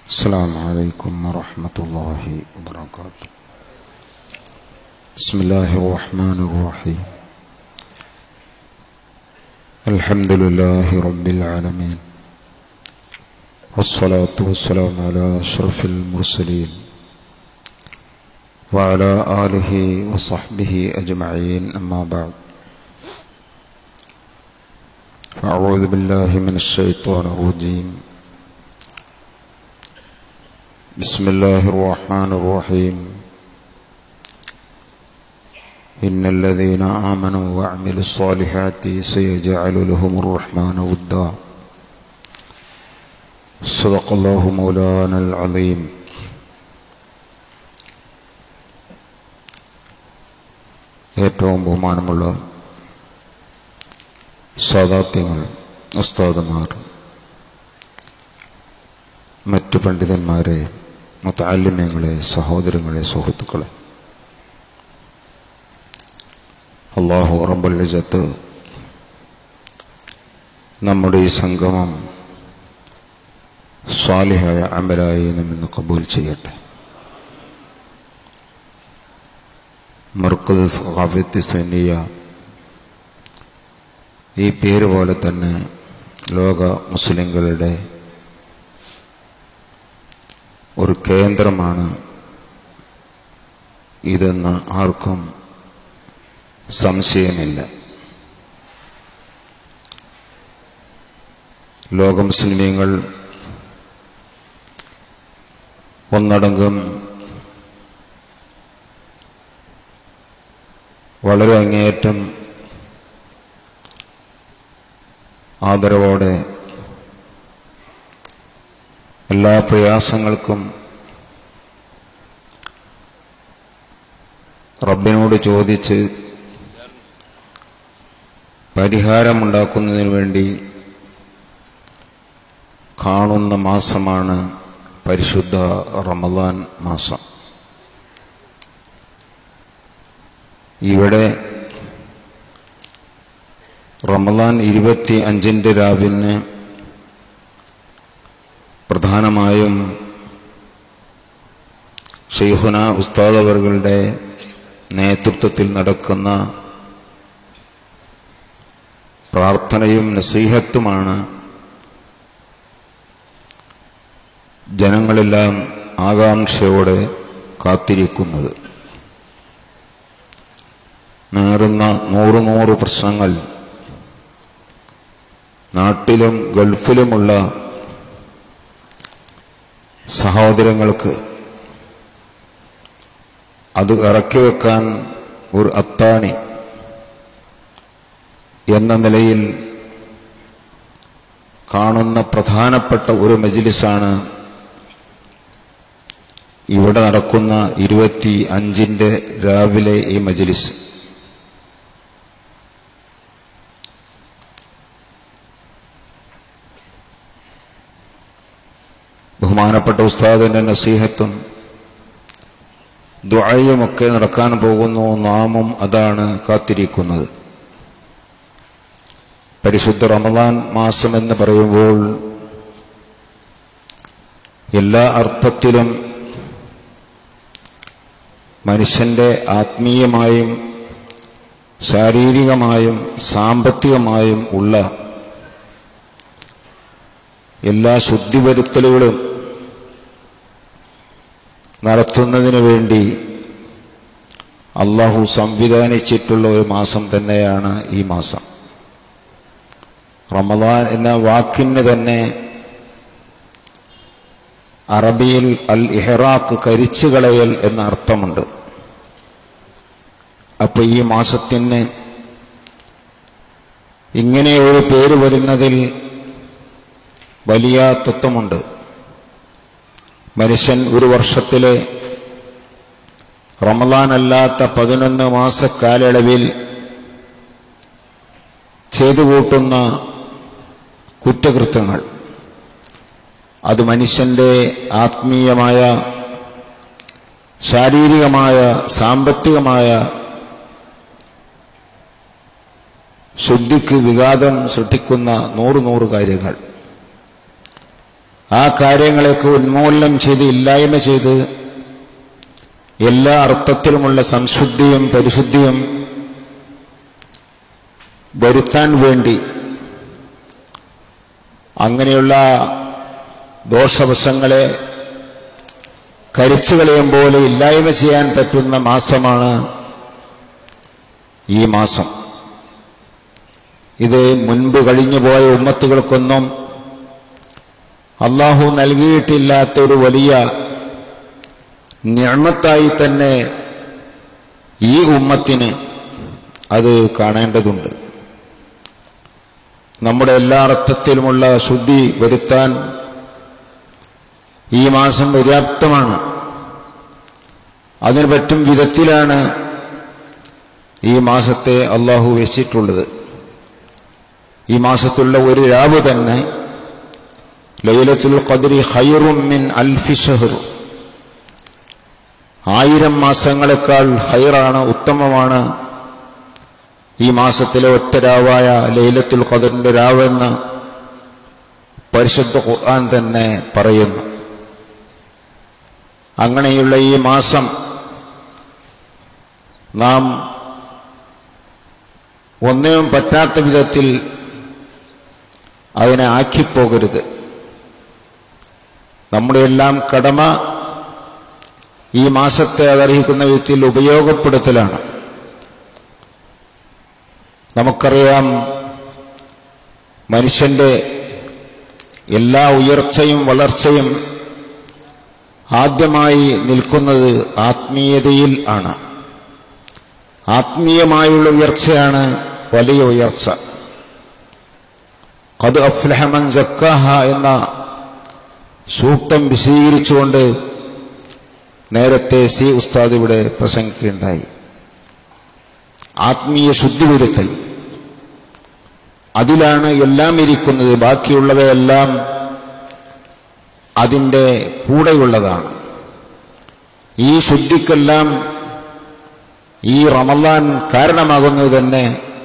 السلام عليكم ورحمة الله وبركاته بسم الله الرحمن الرحيم الحمد لله رب العالمين والصلاة والسلام على أشرف المرسلين وعلى آله وصحبه أجمعين أما بعد فأعوذ بالله من الشيطان الرجيم بسم الله الرحمن الرحيم إن الذين آمنوا وعملوا الصالحات سيجعل لهم الرحمن ودا صدق الله مولانا العظيم ഏറ്റവും ബഹുമാനമുള്ള സാദാത്യങ്ങൾ ഉസ്താദുമാർ മറ്റു പണ്ഡിതന്മാരെ മുത്താലിമ്യങ്ങളെ സഹോദരങ്ങളെ സുഹൃത്തുക്കളെ അള്ളാഹു റബ്ബുൽജത്ത് നമ്മുടെ ഈ സംഗമം സ്വാലിഹായ അമലായി നമ്മിന്ന് കബൂൽ ചെയ്യട്ടെ മർക്കൽ സഹാഫത്ത് സന്നിയ ഈ പേര് പോലെ തന്നെ ലോക മുസ്ലിങ്ങളുടെ ഒരു കേന്ദ്രമാണ് ഇതെന്ന് ആർക്കും സംശയമില്ല ലോക മുസ്ലിമീങ്ങൾ ഒന്നടങ്കം വളരെ അങ്ങേയറ്റം ആദരവോടെ എല്ലാ പ്രയാസങ്ങൾക്കും റബ്ബിനോട് ചോദിച്ച് പരിഹാരമുണ്ടാക്കുന്നതിന് വേണ്ടി കാണുന്ന മാസമാണ് പരിശുദ്ധ റമദാൻ മാസം ഇവിടെ റമദാൻ ഇരുപത്തി അഞ്ചിൻ്റെ രാവിന് പ്രധാനമായും ഷെയ്ഹുന ഉസ്താദ് അവറുകളുടെ നേതൃത്വത്തിൽ നടക്കുന്ന പ്രാർത്ഥനയും നസീഹത്തുമാണ് ജനങ്ങളെല്ലാം ആകാംക്ഷയോടെ കാത്തിരിക്കുന്നത് നേറുന്ന നൂറ് നൂറ് പ്രശ്നങ്ങൾ നാട്ടിലും ഗൾഫിലുമുള്ള സഹോദരങ്ങൾക്ക് അത് ഇറക്കി വെക്കാൻ ഒരു അത്താണി എന്ന നിലയിൽ കാണുന്ന പ്രധാനപ്പെട്ട ഒരു മജിലിസാണ് ഇവിടെ നടക്കുന്ന ഇരുപത്തി അഞ്ചിൻ്റെ രാവിലെ ഈ മജിലിസ് ബഹുമാനപ്പെട്ട ഉസ്താദിന്റെ നസീഹത്തും ദുആയുമൊക്കെ നടക്കാൻ പോകുന്നു നാമും അതാണ് കാത്തിരിക്കുന്നത് പരിശുദ്ധ റമദാൻ മാസം എന്ന് പറയുമ്പോൾ എല്ലാ അർത്ഥത്തിലും മനുഷ്യന്റെ ആത്മീയമായും ശാരീരികമായും സാമ്പത്തികമായും ഉള്ള എല്ലാ ശുദ്ധിവരുത്തലുകളും നടത്തുന്നതിന് വേണ്ടി അള്ളാഹു സംവിധാനിച്ചിട്ടുള്ള ഒരു മാസം തന്നെയാണ് ഈ മാസം റമദാൻ എന്ന വാക്കിന് തന്നെ അറബിയിൽ അൽ ഇഹ്റാഖ് കരിച്ചു കളയൽ എന്ന അർത്ഥമുണ്ട് അപ്പൊ ഈ മാസത്തിന് ഇങ്ങനെ ഒരു പേര് വരുന്നതിൽ വലിയ തത്വമുണ്ട് മനുഷ്യൻ ഒരു വർഷത്തിലെ റമദാൻ അല്ലാത്ത പതിനൊന്ന് മാസ കാലയളവിൽ ചെയ്തു കൂട്ടുന്ന കുറ്റകൃത്യങ്ങൾ അത് മനുഷ്യന്റെ ആത്മീയമായ ശാരീരികമായ സാമ്പത്തികമായ ശുദ്ധിക്ക് വിഘാതം സൃഷ്ടിക്കുന്ന നൂറ് നൂറ് കാര്യങ്ങൾ ആ കാര്യങ്ങളെയൊക്കെ ഉന്മൂലനം ചെയ്ത് ഇല്ലായ്മ ചെയ്ത് എല്ലാ അർത്ഥത്തിലുമുള്ള സംശുദ്ധിയും പരിശുദ്ധിയും വരുത്താൻ വേണ്ടി അങ്ങനെയുള്ള ദോഷവശങ്ങളെ കരിച്ചുകളയും പോലെ ഇല്ലായ്മ ചെയ്യാൻ പറ്റുന്ന മാസമാണ് ഈ മാസം ഇത് മുൻപ് കഴിഞ്ഞുപോയ ഉമ്മത്തുകൾക്കൊന്നും അള്ളാഹു നൽകിയിട്ടില്ലാത്ത ഒരു വലിയ ഞമ്മത്തായി തന്നെ ഈ ഉമ്മത്തിന് അത് കാണേണ്ടതുണ്ട് നമ്മുടെ എല്ലാ അർത്ഥത്തിലുമുള്ള ശുദ്ധി വരുത്താൻ ഈ മാസം പര്യാപ്തമാണ് അതിന് പറ്റും വിധത്തിലാണ് ഈ മാസത്തെ അള്ളാഹു വെച്ചിട്ടുള്ളത് ഈ മാസത്തുള്ള ഒരു രാവ് തന്നെ ലൈലത്തുൽ ഖദ്രി ഖൈറും മിൻ അൽഫി ഷഹർ ആയിരം മാസങ്ങളെക്കാൾ ഹൈറാണ് ഉത്തമമാണ് ഈ മാസത്തിലെ ഒറ്റ രാവായ ലൈലത്തുൽ ഖദറിന്റെ രാവെന്ന് പരിശുദ്ധ ഖുർആൻ തന്നെ പറയുന്നു അങ്ങനെയുള്ള ഈ മാസം നാം ഒന്നിനും പറ്റാത്ത വിധത്തിൽ അതിനെ ആക്കിപ്പോകരുത് നമ്മുടെ എല്ലാം കടമ ഈ മാസത്തെ അതർഹിക്കുന്ന വിധത്തിൽ ഉപയോഗപ്പെടുത്തലാണ് നമുക്കറിയാം മനുഷ്യന്റെ എല്ലാ ഉയർച്ചയും വളർച്ചയും ആദ്യമായി നിൽക്കുന്നത് ആത്മീയതയിൽ ആണ് ആത്മീയമായുള്ള ഉയർച്ചയാണ് വലിയ ഉയർച്ച കത് അഫ്ലഹമൻ ജക്കാഹ എന്ന സൂക്തം വിശദീകരിച്ചുകൊണ്ട് നേരത്തെ സി ഉസ്താദ് ഇവിടെ പ്രസംഗിക്കുകയുണ്ടായി ആത്മീയ ശുദ്ധി വരുത്തൽ അതിലാണ് എല്ലാം ഇരിക്കുന്നത് ബാക്കിയുള്ളവയെല്ലാം അതിൻ്റെ കൂടെയുള്ളതാണ് ഈ ശുദ്ധിക്കെല്ലാം ഈ റമലാൻ കാരണമാകുന്നത് തന്നെ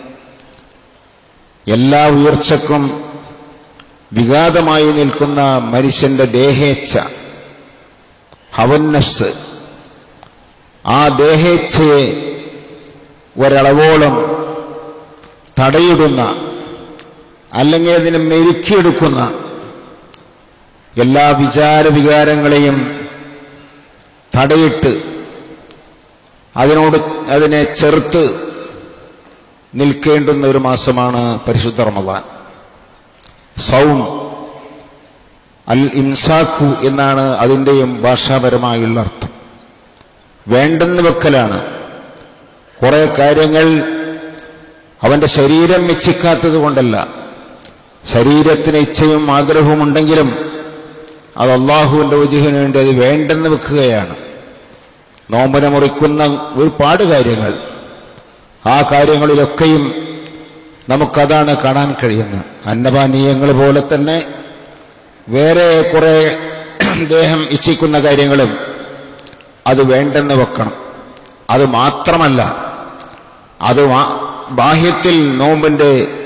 എല്ലാ ഉയർച്ചക്കും വിഘാതമായി നിൽക്കുന്ന മനുഷ്യന്റെ ദേഹേച്ഛ ഹവന്നഫ്സ് ആ ദേഹേച്ഛയെ ഒരളവോളം തടയിടുന്ന അല്ലെങ്കിൽ അതിനെ മെരുക്കിയെടുക്കുന്ന എല്ലാ വിചാര വികാരങ്ങളെയും തടയിട്ട് അതിനോട് അതിനെ ചെറുത്ത് നിൽക്കേണ്ടുന്ന ഒരു മാസമാണ് പരിശുദ്ധ റമദാൻ സൗം അൽ ഇംസാഖു എന്നാണ് അതിൻ്റെയും ഭാഷാപരമായുള്ള അർത്ഥം വേണ്ടെന്ന് വെക്കലാണ് കുറെ കാര്യങ്ങൾ അവന്റെ ശരീരം ഇച്ഛിക്കാത്തത് കൊണ്ടല്ല ശരീരത്തിന് ഇച്ഛയും ആഗ്രഹവും ഉണ്ടെങ്കിലും അത് അള്ളാഹുവിന്റെ വജുഹിന് വേണ്ടി അത് വേണ്ടെന്ന് വെക്കുകയാണ് നോമ്പനെ മുറിക്കുന്ന ഒരുപാട് കാര്യങ്ങൾ ആ കാര്യങ്ങളിലൊക്കെയും നമുക്കതാണ് കാണാൻ കഴിയുന്നത് അന്നപാനീയങ്ങൾ പോലെ തന്നെ വേറെ കുറെ ദേഹം ഇച്ഛിക്കുന്ന കാര്യങ്ങളും അത് വേണ്ടെന്ന് വെക്കണം അത് മാത്രമല്ല അത് മാ- ബാഹ്യത്തിൽ നോമ്പിന്റെ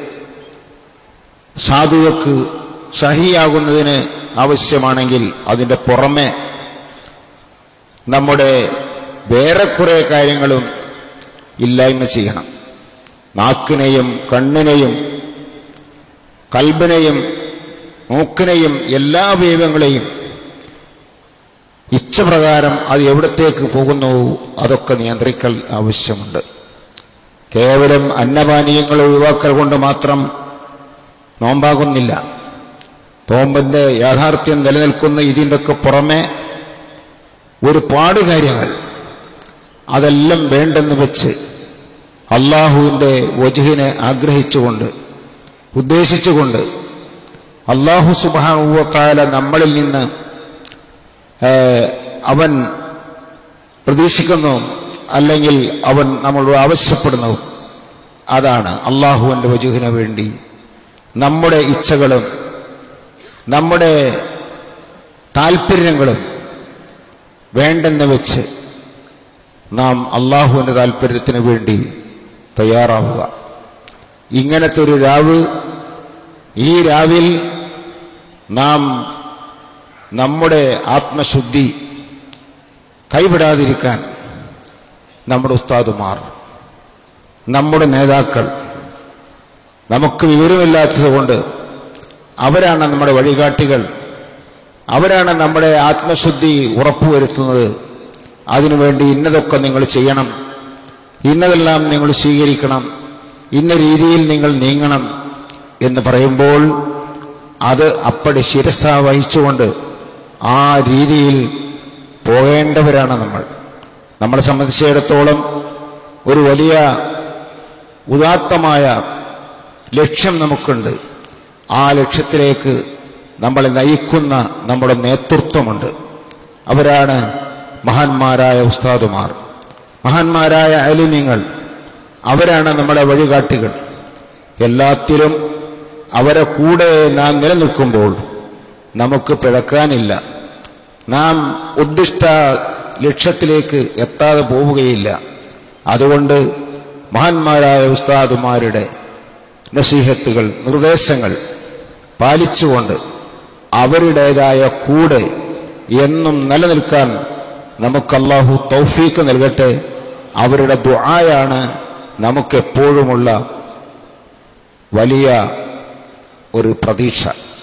സാധുവക്ക് സഹിയാകുന്നതിന് ആവശ്യമാണെങ്കിൽ അതിന്റെ പുറമെ നമ്മുടെ വേറെ കുറെ കാര്യങ്ങളും ഇല്ലായ്മ ചെയ്യണം നാക്കിനെയും കണ്ണിനെയും കൽബിനെയും മൂക്കിനെയും എല്ലാ അവയവങ്ങളെയും ഇച്ഛപ്രകാരം അത് എവിടത്തേക്ക് പോകുന്നു അതൊക്കെ നിയന്ത്രിക്കൽ ആവശ്യമുണ്ട് കേവലം അന്നപാനീയങ്ങൾ ഒഴിവാക്കൽ കൊണ്ട് മാത്രം നോമ്പാകുന്നില്ല നോമ്പിന്റെ യാഥാർത്ഥ്യം നിലനിൽക്കുന്ന ഇതിൻ്റെയൊക്കെ പുറമെ ഒരുപാട് കാര്യങ്ങൾ അതെല്ലാം വേണ്ടെന്ന് വെച്ച് അള്ളാഹുവിൻ്റെ വജുഹിനെ ആഗ്രഹിച്ചുകൊണ്ട് ഉദ്ദേശിച്ചുകൊണ്ട് അള്ളാഹു സുബാനുവത്തായ നമ്മളിൽ നിന്ന് ഏഹ്, അവൻ പ്രതീക്ഷിക്കുന്നു അല്ലെങ്കിൽ അവൻ നമ്മളോട് ആവശ്യപ്പെടുന്നു അതാണ് അള്ളാഹുവിൻ്റെ വജുഹിന് വേണ്ടി നമ്മുടെ ഇച്ഛകളും നമ്മുടെ താല്പര്യങ്ങളും വേണ്ടെന്ന് വെച്ച് നാം അള്ളാഹുവിൻ്റെ താല്പര്യത്തിന് വേണ്ടി തയ്യാറാവുക ഇങ്ങനത്തെ ഒരു രാവ് ഈ രാവിൽ നാം നമ്മുടെ ആത്മശുദ്ധി കൈവിടാതിരിക്കാൻ നമ്മുടെ ഉസ്താദുമാർ നമ്മുടെ നേതാക്കൾ നമുക്ക് വിവരമില്ലാത്തതുകൊണ്ട് അവരാണ് നമ്മുടെ വഴികാട്ടികൾ അവരാണ് നമ്മുടെ ആത്മശുദ്ധി ഉറപ്പുവരുത്തുന്നത് അതിനുവേണ്ടി ഇന്നതൊക്കെ നിങ്ങൾ ചെയ്യണം ഇന്നതെല്ലാം നിങ്ങൾ സ്വീകരിക്കണം ഇന്ന രീതിയിൽ നിങ്ങൾ നീങ്ങണം എന്ന് പറയുമ്പോൾ അത് അപ്പടി ശിരസ വഹിച്ചുകൊണ്ട് ആ രീതിയിൽ പോകേണ്ടവരാണ് നമ്മൾ നമ്മളെ സംബന്ധിച്ചിടത്തോളം ഒരു വലിയ ഉദാത്തമായ ലക്ഷ്യം നമുക്കുണ്ട് ആ ലക്ഷ്യത്തിലേക്ക് നമ്മളെ നയിക്കുന്ന നമ്മുടെ നേതൃത്വമുണ്ട് അവരാണ് മഹാന്മാരായ ഉസ്താദുമാർ മഹാന്മാരായ അലിമ്യങ്ങൾ അവരാണ് നമ്മുടെ വഴികാട്ടികൾ എല്ലാത്തിലും അവരെ കൂടെ നാം നിലനിൽക്കുമ്പോൾ നമുക്ക് പിഴക്കാനില്ല നാം ഉദ്ദിഷ്ട ലക്ഷ്യത്തിലേക്ക് എത്താതെ പോവുകയില്ല അതുകൊണ്ട് മഹാന്മാരായ ഉസ്താദുമാരുടെ നസീഹത്തുകൾ നിർദ്ദേശങ്ങൾ പാലിച്ചുകൊണ്ട് അവരുടേതായ കൂടെ എന്നും നിലനിൽക്കാൻ നമുക്ക് അള്ളാഹു തൗഫീക്ക് നൽകട്ടെ അവരുടെ ദുആയാണ് നമുക്കെപ്പോഴുമുള്ള വലിയ ഒരു പ്രതീക്ഷ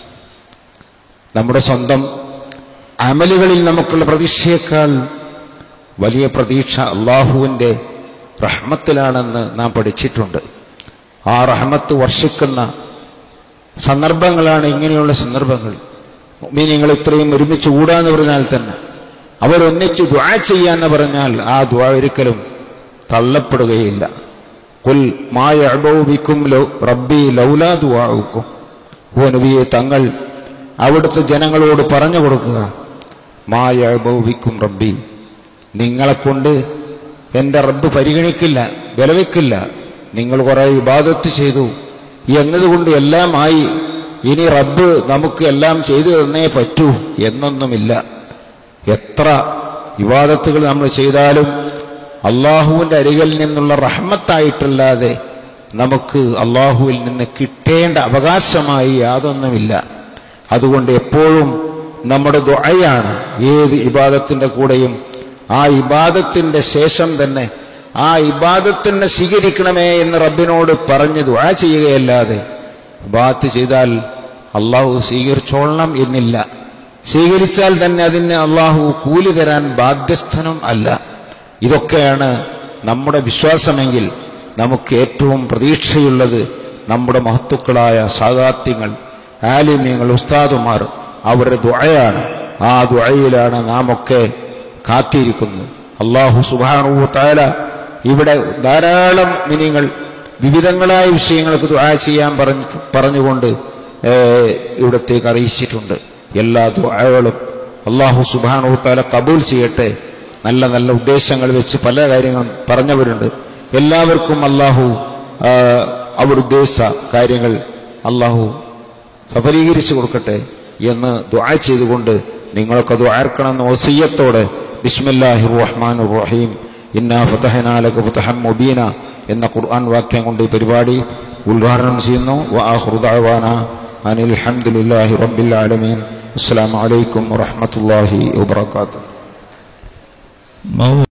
നമ്മുടെ സ്വന്തം അമലുകളിൽ നമുക്കുള്ള പ്രതീക്ഷയേക്കാൾ വലിയ പ്രതീക്ഷ അള്ളാഹുവിൻ്റെ റഹ്മത്തിലാണെന്ന് നാം പഠിച്ചിട്ടുണ്ട് ആ റഹ്മത്ത് വർഷിക്കുന്ന സന്ദർഭങ്ങളാണ് ഇങ്ങനെയുള്ള സന്ദർഭങ്ങൾ മീനിങ്ങൾ ഇത്രയും ഒരുമിച്ച് കൂടാന്ന് പറഞ്ഞാൽ തന്നെ അവരൊന്നിച്ച് ദ്വാ ചെയ്യാന്ന് പറഞ്ഞാൽ ആ ദ്വാ ഒരിക്കലും തള്ളപ്പെടുകയില്ല കുൽ മായ അബൗബിക്കും റബ്ബി ലൗലാ ദ്വാവുക്കും ഓ നബിയെ തങ്ങൾ അവിടുത്തെ ജനങ്ങളോട് പറഞ്ഞു കൊടുക്കുക മായ അബൗബിക്കും റബ്ബി നിങ്ങളെക്കൊണ്ട് എൻ്റെ റബ്ബ് പരിഗണിക്കില്ല വിലവെക്കില്ല നിങ്ങൾ കുറെ വിവാദത്ത് ചെയ്തു എന്നതുകൊണ്ട് എല്ലാമായി ഇനി റബ്ബ് നമുക്ക് എല്ലാം ചെയ്തു തന്നേ പറ്റൂ എന്നൊന്നുമില്ല എത്ര വിവാദത്തുകൾ നമ്മൾ ചെയ്താലും അള്ളാഹുവിൻ്റെ അരികിൽ നിന്നുള്ള റഹ്മത്തായിട്ടല്ലാതെ നമുക്ക് അള്ളാഹുവിൽ നിന്ന് കിട്ടേണ്ട അവകാശമായി യാതൊന്നുമില്ല അതുകൊണ്ട് എപ്പോഴും നമ്മുടെ ദുആയാണ് ഏത് ഇബാദത്തിൻ്റെ കൂടെയും ആ ഇബാദത്തിൻ്റെ ശേഷം തന്നെ ആ ഇബാദത്തിനെ സ്വീകരിക്കണമേ എന്ന് റബ്ബിനോട് പറഞ്ഞ് ദുആ ചെയ്യുകയല്ലാതെ ഇബാദത്ത് ചെയ്താൽ അള്ളാഹു സ്വീകരിച്ചോളണം എന്നില്ല സ്വീകരിച്ചാൽ തന്നെ അതിന് അള്ളാഹു കൂലി തരാൻ ബാധ്യസ്ഥനും അല്ല ഇതൊക്കെയാണ് നമ്മുടെ വിശ്വാസമെങ്കിൽ നമുക്ക് ഏറ്റവും പ്രതീക്ഷയുള്ളത് നമ്മുടെ മഹത്തുക്കളായ സാധാത്യങ്ങൾ ആലിമ്യങ്ങൾ ഉസ്താദുമാർ അവരുടെ ദുഴയാണ് ആ ദുഴയിലാണ് നാം ഒക്കെ കാത്തിരിക്കുന്നത് അള്ളാഹു സുബാനു താല ഇവിടെ ധാരാളം മിനിങ്ങൾ വിവിധങ്ങളായ വിഷയങ്ങൾക്ക് ദുആ ചെയ്യാൻ പറഞ്ഞു പറഞ്ഞുകൊണ്ട് ഏഹ്, ഇവിടത്തേക്ക് അറിയിച്ചിട്ടുണ്ട് എല്ലാ ദുആകളും അള്ളാഹു സുബാനു താല കബൂൽ ചെയ്യട്ടെ നല്ല നല്ല ഉദ്ദേശങ്ങൾ വെച്ച് പല കാര്യങ്ങളും പറഞ്ഞവരുണ്ട് എല്ലാവർക്കും അള്ളാഹു ആ, അവർ ഉദ്ദേശിച്ച കാര്യങ്ങൾ അള്ളാഹു സഫലീകരിച്ചു കൊടുക്കട്ടെ എന്ന് ദുആ ചെയ്തുകൊണ്ട് നിങ്ങളൊക്കെ ദുആർക്കണമെന്ന വസീയത്തോടെ ബിസ്മില്ലാഹിർ റഹ്മാനിർ റഹീം ഇന്നാ ഫതഹനാ ലക ഫതഹം മുബീന എന്ന ഖുർആൻ വാക്യം കൊണ്ട് ഈ പരിപാടി ഉദ്ഘാടനം ചെയ്യുന്നു വആഖിറു ദഅവാന അനിൽ ഹംദുലില്ലാഹി റബ്ബിൽ ആലമീൻ അസ്സലാമു അലൈക്കും വറഹ്മത്തുള്ളാഹി വബറകാതുഹു മൗ